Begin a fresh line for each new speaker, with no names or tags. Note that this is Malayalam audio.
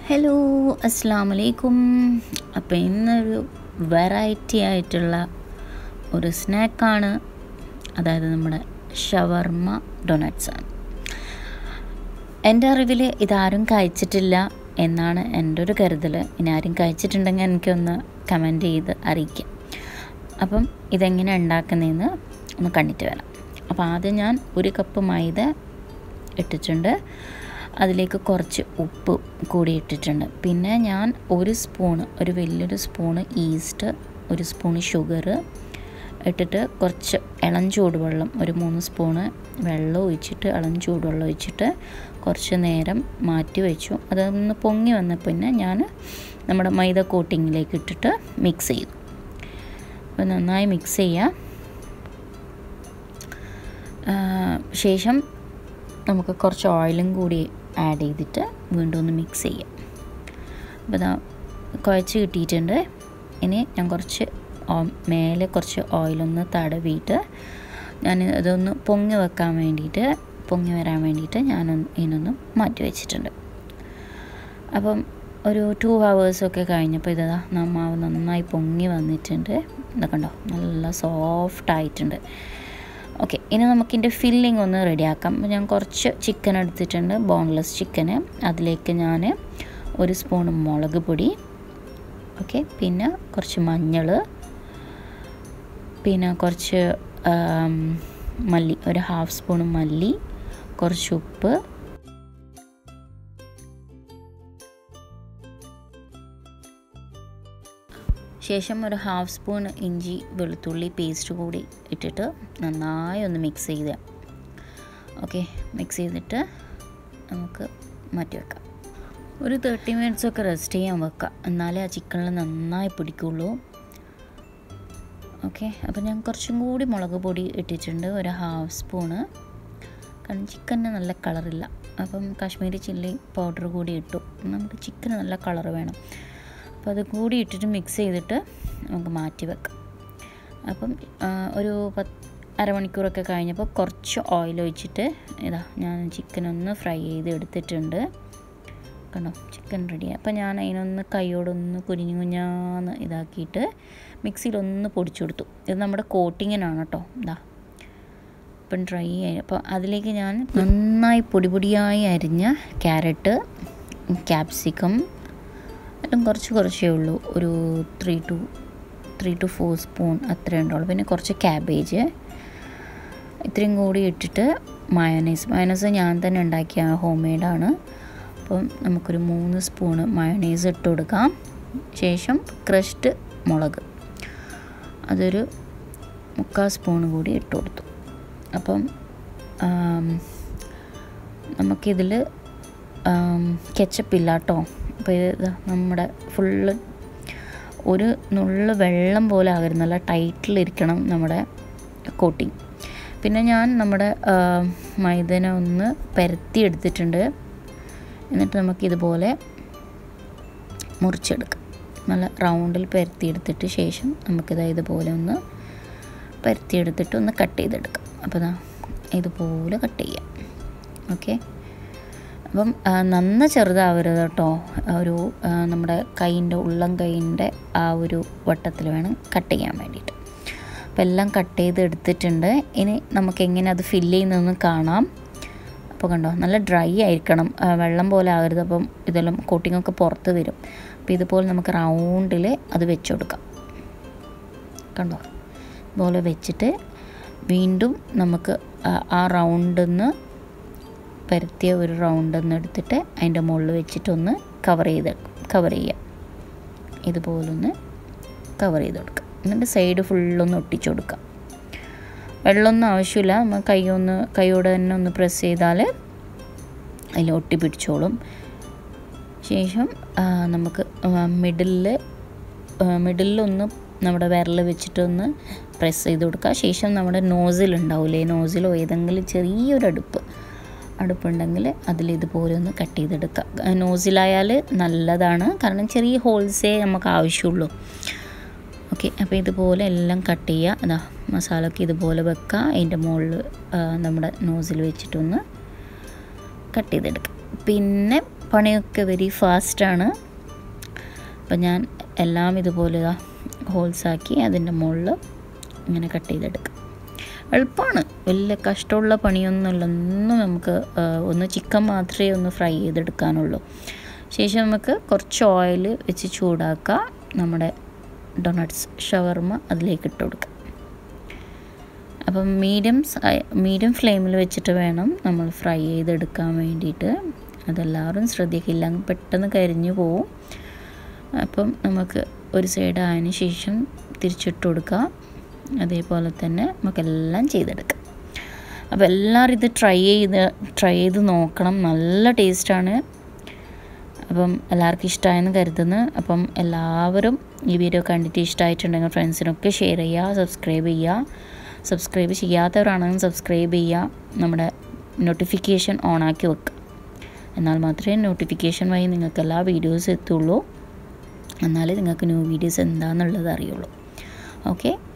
ഹലോ അസ്സാം വലൈക്കും അപ്പോൾ ഇന്നൊരു വെറൈറ്റി ആയിട്ടുള്ള ഒരു സ്നാക്കാണ് അതായത് നമ്മുടെ ഷവർമ്മ ഡൊണറ്റ്സ് ആണ് എൻ്റെ അറിവിൽ ഇതാരും കഴിച്ചിട്ടില്ല എന്നാണ് എൻ്റെ ഒരു കരുതൽ ഇനി ആരും കഴിച്ചിട്ടുണ്ടെങ്കിൽ എനിക്കൊന്ന് കമൻറ്റ് ചെയ്ത് അറിയിക്കാം അപ്പം ഇതെങ്ങനെ ഉണ്ടാക്കുന്നതെന്ന് ഒന്ന് കണ്ടിട്ട് വരാം അപ്പോൾ ആദ്യം ഞാൻ ഒരു കപ്പ് മൈദ ഇട്ടിട്ടുണ്ട് അതിലേക്ക് കുറച്ച് ഉപ്പ് കൂടി ഇട്ടിട്ടുണ്ട് പിന്നെ ഞാൻ ഒരു സ്പൂണ് ഒരു വലിയൊരു സ്പൂണ് ഈസ്റ്റ് ഒരു സ്പൂണ് ഷുഗർ ഇട്ടിട്ട് കുറച്ച് ഇളം ചൂടുവെള്ളം ഒരു മൂന്ന് സ്പൂണ് വെള്ളം ഒഴിച്ചിട്ട് ഇളം ചൂടുവെള്ളം ഒഴിച്ചിട്ട് കുറച്ച് നേരം മാറ്റി വെച്ചു അതൊന്ന് പൊങ്ങി വന്ന പിന്നെ ഞാൻ നമ്മുടെ മൈദ കോട്ടിങ്ങിലേക്ക് ഇട്ടിട്ട് മിക്സ് ചെയ്തു അപ്പോൾ നന്നായി മിക്സ് ചെയ്യുക ശേഷം നമുക്ക് കുറച്ച് ഓയിലും കൂടി ആഡ് ചെയ്തിട്ട് വീണ്ടും ഒന്ന് മിക്സ് ചെയ്യാം അപ്പോൾ ഇതാ കുഴച്ച് കിട്ടിയിട്ടുണ്ട് ഇനി ഞാൻ കുറച്ച് മേലെ കുറച്ച് ഓയിലൊന്ന് തടവിയിട്ട് ഞാൻ ഇതൊന്ന് പൊങ്ങി വെക്കാൻ വേണ്ടിയിട്ട് പൊങ്ങി വരാൻ വേണ്ടിയിട്ട് ഞാൻ ഇതിനൊന്ന് മാറ്റി വെച്ചിട്ടുണ്ട് അപ്പം ഒരു ടു ഹവേഴ്സൊക്കെ കഴിഞ്ഞപ്പോൾ ഇതാ മാവ് നന്നായി പൊങ്ങി വന്നിട്ടുണ്ട് ഇതൊക്കെ ഉണ്ടോ നല്ല സോഫ്റ്റ് ആയിട്ടുണ്ട് ഓക്കെ ഇനി നമുക്കിൻ്റെ ഫില്ലിംഗ് ഒന്ന് റെഡിയാക്കാം ഞാൻ കുറച്ച് ചിക്കൻ എടുത്തിട്ടുണ്ട് ബോൺലെസ് ചിക്കന് അതിലേക്ക് ഞാൻ ഒരു സ്പൂൺ മുളക് പൊടി ഓക്കെ പിന്നെ കുറച്ച് മഞ്ഞൾ പിന്നെ കുറച്ച് മല്ലി ഒരു ഹാഫ് സ്പൂൺ മല്ലി കുറച്ച് ഉപ്പ് ശേഷം ഒരു ഹാഫ് സ്പൂൺ ഇഞ്ചി വെളുത്തുള്ളി പേസ്റ്റ് കൂടി ഇട്ടിട്ട് നന്നായി ഒന്ന് മിക്സ് ചെയ്ത് ഓക്കെ മിക്സ് ചെയ്തിട്ട് നമുക്ക് മാറ്റി വെക്കാം ഒരു തേർട്ടി മിനിറ്റ്സ് ഒക്കെ റെസ്റ്റ് ചെയ്യാൻ വെക്കാം എന്നാലേ ആ ചിക്കനിൽ നന്നായി പിടിക്കുള്ളൂ ഓക്കെ അപ്പോൾ ഞാൻ കുറച്ചും കൂടി മുളക് പൊടി ഇട്ടിട്ടുണ്ട് ഒരു ഹാഫ് സ്പൂണ് കാരണം ചിക്കന് നല്ല കളറില്ല അപ്പം കാശ്മീരി ചില്ലി പൗഡർ കൂടി ഇട്ടു നമുക്ക് ചിക്കന് നല്ല കളർ വേണം അപ്പോൾ അത് കൂടി ഇട്ടിട്ട് മിക്സ് ചെയ്തിട്ട് നമുക്ക് മാറ്റി വെക്കാം അപ്പം ഒരു പത്ത് അരമണിക്കൂറൊക്കെ കഴിഞ്ഞപ്പോൾ കുറച്ച് ഓയിൽ ഒഴിച്ചിട്ട് ഇതാ ഞാൻ ചിക്കൻ ഒന്ന് ഫ്രൈ ചെയ്ത് എടുത്തിട്ടുണ്ട് കണ്ടോ ചിക്കൻ റെഡി അപ്പോൾ ഞാൻ അതിനൊന്ന് കൈയോടൊന്ന് കുനിഞ്ഞു കുഞ്ഞാന്ന് ഇതാക്കിയിട്ട് മിക്സിയിലൊന്ന് പൊടിച്ചു കൊടുത്തു ഇത് നമ്മുടെ കോട്ടിങ്ങിനാണ് കേട്ടോ ഇതാ ഇപ്പം ഡ്രൈ ആയി അപ്പോൾ അതിലേക്ക് ഞാൻ നന്നായി പൊടി പൊടിയായി അരിഞ്ഞ ക്യാരറ്റ് ക്യാപ്സിക്കം എല്ലാം കുറച്ച് കുറച്ചേ ഉള്ളൂ ഒരു three two three two four spoon അത്രേ ഉണ്ടാവുള്ളൂ പിന്നെ കുറച്ച് ക്യാബേജ് ഇത്രയും കൂടി ഇട്ടിട്ട് മയണൈസ് മയണൈസ് ഞാൻ തന്നെ ഉണ്ടാക്കിയ ഹോം മെയ്ഡാണ് അപ്പം നമുക്കൊരു മൂന്ന് സ്പൂണ് മയണൈസ് ഇട്ട് കൊടുക്കാം ശേഷം ക്രഷ്ഡ് മുളക് അതൊരു മുക്കാൽ സ്പൂൺ കൂടി ഇട്ട് കൊടുത്തു അപ്പം നമുക്കിതിൽ കെച്ചപ്പില്ല കേട്ടോ അപ്പോൾ ഇത് നമ്മുടെ ഫുള്ള് ഒരു നുള്ളു വെള്ളം പോലെ ആകരുത് നല്ല ടൈറ്റിലിരിക്കണം നമ്മുടെ കോട്ടിങ് പിന്നെ ഞാൻ നമ്മുടെ മൈദന ഒന്ന് പരത്തി എടുത്തിട്ടുണ്ട് എന്നിട്ട് നമുക്കിതുപോലെ മുറിച്ചെടുക്കാം നല്ല റൗണ്ടിൽ പരത്തിയെടുത്തിട്ട് ശേഷം നമുക്കിത് ഇതുപോലെ ഒന്ന് പരത്തിയെടുത്തിട്ട് ഒന്ന് കട്ട് ചെയ്തെടുക്കാം അപ്പോൾ ഇതാ ഇതുപോലെ കട്ട് ചെയ്യാം ഓക്കെ അപ്പം നന്ന ചെറുതാവരുത് കേട്ടോ ഒരു നമ്മുടെ കൈയിൻ്റെ ഉള്ളം കൈയിൻ്റെ ആ ഒരു വട്ടത്തിൽ വേണം കട്ട് ചെയ്യാൻ വേണ്ടിയിട്ട് അപ്പോൾ എല്ലാം കട്ട് ചെയ്ത് എടുത്തിട്ടുണ്ട് ഇനി നമുക്ക് എങ്ങനെ അത് ഫില്ല് ചെയ്യുന്നതെന്ന് കാണാം അപ്പോൾ കണ്ടോ നല്ല ഡ്രൈ ആയിരിക്കണം വെള്ളം പോലെ ആകരുത് അപ്പം ഇതെല്ലാം കോട്ടിങ്ങൊക്കെ പുറത്ത് വരും അപ്പോൾ ഇതുപോലെ നമുക്ക് റൗണ്ടിൽ അത് വെച്ച് കൊടുക്കാം കണ്ടോ ഇതുപോലെ വെച്ചിട്ട് വീണ്ടും നമുക്ക് ആ റൗണ്ടിൽ നിന്ന് പരത്തിയ ഒരു റൗണ്ട് ഒന്ന് എടുത്തിട്ട് അതിൻ്റെ മുകളിൽ വെച്ചിട്ടൊന്ന് കവർ ചെയ്ത് കവർ ചെയ്യാം ഇതുപോലൊന്ന് കവർ ചെയ്ത് കൊടുക്കാം എന്നിട്ട് സൈഡ് ഫുള്ളൊന്ന് ഒട്ടിച്ചു കൊടുക്കാം വെള്ളമൊന്നും ആവശ്യമില്ല നമ്മൾ കൈ ഒന്ന് കൈയോടെ തന്നെ ഒന്ന് പ്രസ് ചെയ്താൽ അതിൽ ഒട്ടി പിടിച്ചോളും ശേഷം നമുക്ക് മിഡിലിൽ മിഡിലൊന്ന് നമ്മുടെ വിരൽ വെച്ചിട്ടൊന്ന് പ്രസ് ചെയ്ത് കൊടുക്കുക ശേഷം നമ്മുടെ നോസിൽ ഉണ്ടാവില്ലേ നോസിലോ ഏതെങ്കിലും ചെറിയൊരു അടുപ്പ് അടുപ്പുണ്ടെങ്കിൽ അതിൽ ഇതുപോലെ ഒന്ന് കട്ട് ചെയ്തെടുക്കുക നോസിലായാൽ നല്ലതാണ് കാരണം ചെറിയ ഹോൾസേ നമുക്ക് ആവശ്യമുള്ളൂ ഓക്കെ അപ്പോൾ ഇതുപോലെ എല്ലാം കട്ട് ചെയ്യുക അതാ മസാല ഒക്കെ ഇതുപോലെ വെക്കുക അതിൻ്റെ മുകളിൽ നമ്മുടെ നോസിൽ വെച്ചിട്ടൊന്ന് കട്ട് ചെയ്തെടുക്കുക പിന്നെ പണിയൊക്കെ വെരി ഫാസ്റ്റാണ് അപ്പം ഞാൻ എല്ലാം ഇതുപോലെ ഹോൾസാക്കി അതിൻ്റെ മുകളിൽ ഇങ്ങനെ കട്ട് ചെയ്തെടുക്കാം എളുപ്പമാണ് വലിയ കഷ്ടമുള്ള പണിയൊന്നുമില്ല ഒന്നും നമുക്ക് ആ, ഒന്ന് ചിക്കൻ മാത്രമേ ഒന്ന് ഫ്രൈ ചെയ്തെടുക്കാനുള്ളൂ ശേഷം നമുക്ക് കുറച്ച് ഓയിൽ വെച്ച് ചൂടാക്കുക നമ്മുടെ ഡൊണട്ട്സ് ഷവർമ അതിലേക്ക് ഇട്ട് കൊടുക്കുക അപ്പം മീഡിയം മീഡിയം ഫ്ലെയിമിൽ വെച്ചിട്ട് വേണം നമ്മൾ ഫ്രൈ ചെയ്തെടുക്കാൻ വേണ്ടിയിട്ട് അതെല്ലാവരും ശ്രദ്ധിക്കില്ല അങ്ങ് പെട്ടെന്ന് കരിഞ്ഞു പോവും അപ്പം നമുക്ക് ഒരു സൈഡ് ആയതിന് ശേഷം തിരിച്ചിട്ട് കൊടുക്കുക അതേപോലെ തന്നെ നമുക്കെല്ലാം ചെയ്തെടുക്കാം അപ്പോൾ എല്ലാവരും ഇത് ട്രൈ ചെയ്ത് ട്രൈ ചെയ്ത് നോക്കണം നല്ല ടേസ്റ്റാണ് അപ്പം എല്ലാവർക്കും ഇഷ്ടമായെന്ന് കരുതുന്നു അപ്പം എല്ലാവരും ഈ വീഡിയോ കണ്ടിട്ട് ഇഷ്ടമായിട്ടുണ്ടെങ്കിൽ ഫ്രണ്ട്സിനൊക്കെ ഷെയർ ചെയ്യുക സബ്സ്ക്രൈബ് ചെയ്യുക സബ്സ്ക്രൈബ് ചെയ്യാത്തവരാണെങ്കിൽ സബ്സ്ക്രൈബ് ചെയ്യുക നമ്മുടെ നോട്ടിഫിക്കേഷൻ ഓണാക്കി വെക്കുക എന്നാൽ മാത്രമേ നോട്ടിഫിക്കേഷൻ വഴി നിങ്ങൾക്ക് എല്ലാ വീഡിയോസ് എത്തുള്ളൂ എന്നാലേ നിങ്ങൾക്ക് ന്യൂ വീഡിയോസ് എന്താണെന്നുള്ളത് അറിയുള്ളൂ ഓക്കെ